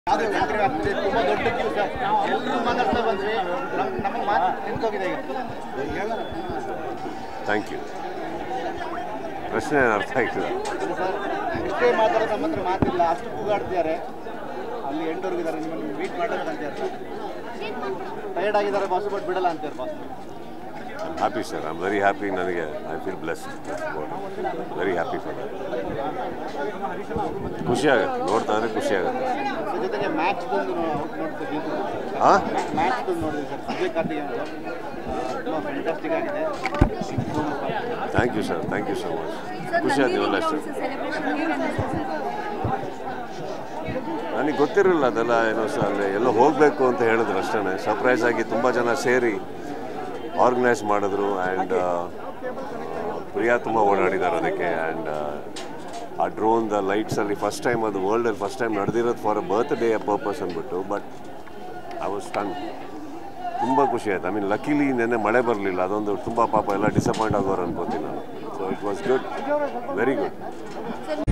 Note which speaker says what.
Speaker 1: ಯಾವ್ದು ಎಂಟ್ರಿ ಆಗ್ತಿದೆ ತುಂಬಾ ದೊಡ್ಡ ಕ್ಯೂ ಸರ್ ಎಲ್ಲರೂ ಮಾತಾಡ್ತಾ ಬಂದ್ವಿ ನಮ್ ನಮಗೆ ಮಾತು ನಿಂತೋಗಿದೆ ಈಗ
Speaker 2: ಥ್ಯಾಂಕ್ ಯು ಪ್ರಶ್ನೆ ಅರ್ಥ ಆಗ್ತದೆ
Speaker 1: ಇದು ಸರ್ ಇಷ್ಟೇ ಮಾತಾಡೋದು ನಮ್ಮ ಹತ್ರ ಮಾತಿಲ್ಲ ಅಷ್ಟು ಕೂಗಾಡ್ತಿದ್ದಾರೆ ಅಲ್ಲಿ ಎಂಟೋರ್ಗಿದ್ದಾರೆ ನಿಮ್ಮನ್ನು ಮೀಟ್ ಮಾಡೋದು ಅಂತಾರೆ ಸರ್ ಟೈರ್ಡ್ ಆಗಿದ್ದಾರೆ ಬಾಸು ಬಟ್ ಬಿಡಲ್ಲ ಅಂತಾರೆ boss
Speaker 2: happy sir I am very happy ನನಗೆ I feel bless very happy for ಖುಷಿ ಆಗುತ್ತೆ ನೋಡ್ತಾ ಇದ್ರೆ ಖುಷಿ ಆಗುತ್ತೆ
Speaker 1: ಅದ್ರ ಜೊತೆಗೆ ಮ್ಯಾಚ್ ಬಂದು ನೋಡ್ತೀವಿ
Speaker 2: ಹಾಂ
Speaker 1: ಮ್ಯಾಚ್ ಬಂದು ನೋಡಿದ್ವಿ ಸರ್ ಸುಜಯ್ ಕಾರ್ತಿಕ್ ಅವರು ತುಂಬ ಫ್ಯಾಂಟಾಸ್ಟಿಕ್ ಆಗಿದೆ
Speaker 2: thank you sir thank you so much ಖುಷಿ ಆಯ್ತು ಇವೆಲ್ಲ ಅಷ್ಟೇ ನನಗೆ ಗೊತ್ತಿರಲಿಲ್ಲ ಅದೆಲ್ಲ ಏನೋ ಸಹ ಅಲ್ಲಿ ಎಲ್ಲ ಹೋಗಬೇಕು ಅಂತ ಹೇಳಿದ್ರು ಅಷ್ಟೇ ಸರ್ಪ್ರೈಸ್ ಆಗಿ ತುಂಬ ಜನ ಸೇರಿ ಆರ್ಗನೈಸ್ ಮಾಡಿದ್ರು ಆ್ಯಂಡ್ ಪ್ರಿಯಾ ತುಂಬ ಓಡಾಡಿದ್ದಾರೆ ಅದಕ್ಕೆ ಆ್ಯಂಡ್ ಆ ಡ್ರೋನ್ ದ ಲೈಟ್ಸಲ್ಲಿ ಫಸ್ಟ್ ಟೈಮ್ ಅದು ವರ್ಲ್ಡಲ್ಲಿ ಫಸ್ಟ್ ಟೈಮ್ ನಡೆದಿರೋದು for a birthday purpose ಅಂದ್ಬಿಟ್ಟು ಬಟ್ ಐ ವಾಸ್ ಟನ್ ತುಂಬ ಖುಷಿ ಆಯ್ತು ಐ ಮೀನ್ ಲಕಿಲಿ ನೆನ್ನೆ ಮಳೆ ಬರಲಿಲ್ಲ ಅದೊಂದು ತುಂಬ ಪಾಪ ಎಲ್ಲ ಡಿಸಪಾಯಿಂಟ್ ಆಗೋರು ಅನ್ಕೋತೀನಿ ನಾನು so it was good very good
Speaker 3: sir